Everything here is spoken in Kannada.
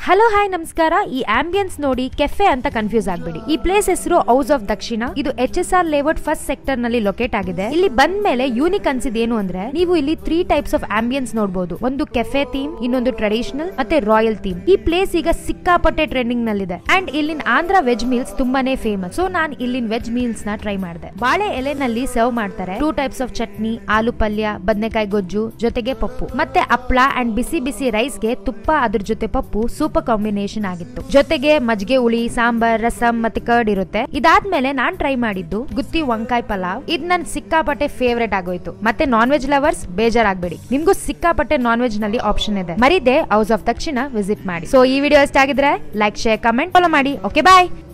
ಹಲೋ ಹಾಯ್ ನಮಸ್ಕಾರ ಈ ಆಂಬಿಯನ್ಸ್ ನೋಡಿ ಕೆಫೆ ಅಂತ ಕನ್ಫ್ಯೂಸ್ ಆಗ್ಬೇಡಿ ಈ ಪ್ಲೇಸ್ ಹೆಸರು ಹೌಸ್ ಆಫ್ ದಕ್ಷಿಣ ಇದು H S R layout first sector ನಲ್ಲಿ ಲೊಕೇಟ್ ಆಗಿದೆ ಇಲ್ಲಿ ಬಂದ ಮೇಲೆ ಯೂನಿಕ್ ಅನ್ಸಿದ್ ಏನು ಅಂದ್ರೆ ನೀವು ಇಲ್ಲಿ ತ್ರೀ ಟೈಪ್ಸ್ ಆಫ್ ಆಂಬಿಯನ್ಸ್ ನೋಡಬಹುದು ಒಂದು ಕೆಫೆ ಥೀಮ್ ಇನ್ನೊಂದು ಟ್ರೆಡಿಷನಲ್ ಮತ್ತೆ ರಾಯಲ್ ಥೀಮ್ ಈ ಪ್ಲೇಸ್ ಈಗ ಸಿಕ್ಕಾಪಟ್ಟೆ ಟ್ರೆಂಡಿಂಗ್ ನಲ್ಲಿದೆ ಅಂಡ್ ಇಲ್ಲಿನ ಆಂಧ್ರ ವೆಜ್ ಮೀಲ್ಸ್ ತುಂಬಾನೇ ಫೇಮಸ್ ಸೊ ನಾನ್ ಇಲ್ಲಿನ ವೆಜ್ ಮೀಲ್ಸ್ ನ ಟ್ರೈ ಮಾಡಿದೆ ಬಾಳೆ ಎಲೆನಲ್ಲಿ ಸರ್ವ್ ಮಾಡ್ತಾರೆ ಟೂ ಟೈಪ್ಸ್ ಆಫ್ ಚಟ್ನಿ ಆಲೂ ಪಲ್ಯ ಬದನೆಕಾಯಿ ಗೊಜ್ಜು ಜೊತೆಗೆ ಪಪ್ಪು ಮತ್ತೆ ಹಪ್ಳ ಅಂಡ್ ಬಿಸಿ ಬಿಸಿ ರೈಸ್ ಗೆ ತುಪ್ಪ ಅದ್ರ ಜೊತೆ ಪಪ್ಪು ಸೂಪರ್ ಕಾಂಬಿನೇಷನ್ ಆಗಿತ್ತು ಜೊತೆಗೆ ಮಜ್ಜಿಗೆ ಹುಳಿ ಸಾಂಬಾರ್ ರಸಂ ಮತ್ತೆ ಕರ್ಡ್ ಇರುತ್ತೆ ಇದಾದ್ಮೇಲೆ ನಾನ್ ಟ್ರೈ ಮಾಡಿದ್ದು ಗುತ್ತಿ ವಂಕಾಯ್ ಪಲಾವ್ ಇದ್ ನನ್ ಸಿಕ್ಕಾಪಟ್ಟೆ ಫೇವ್ರೆಟ್ ಆಗೋಯ್ತು ಮತ್ತೆ ನಾನ್ ವೆಜ್ ಲವರ್ಸ್ ಬೇಜಾರಾಗ್ಬೇಡಿ ನಿಮ್ಗೂ ಸಿಕ್ಕಾಪಟ್ಟೆ ನಾನ್ ವೆಜ್ ನಲ್ಲಿ ಆಪ್ಷನ್ ಇದೆ ಮರಿದೆ ಹೌಸ್ ಆಫ್ ದಕ್ಷಿಣ ವಿಸಿಟ್ ಮಾಡಿ ಸೊ ಈ ವಿಡಿಯೋ ಇಷ್ಟ ಆಗಿದ್ರೆ ಲೈಕ್ ಶೇರ್ ಕಮೆಂಟ್ ಫಾಲೋ ಮಾಡಿ ಓಕೆ ಬಾಯ್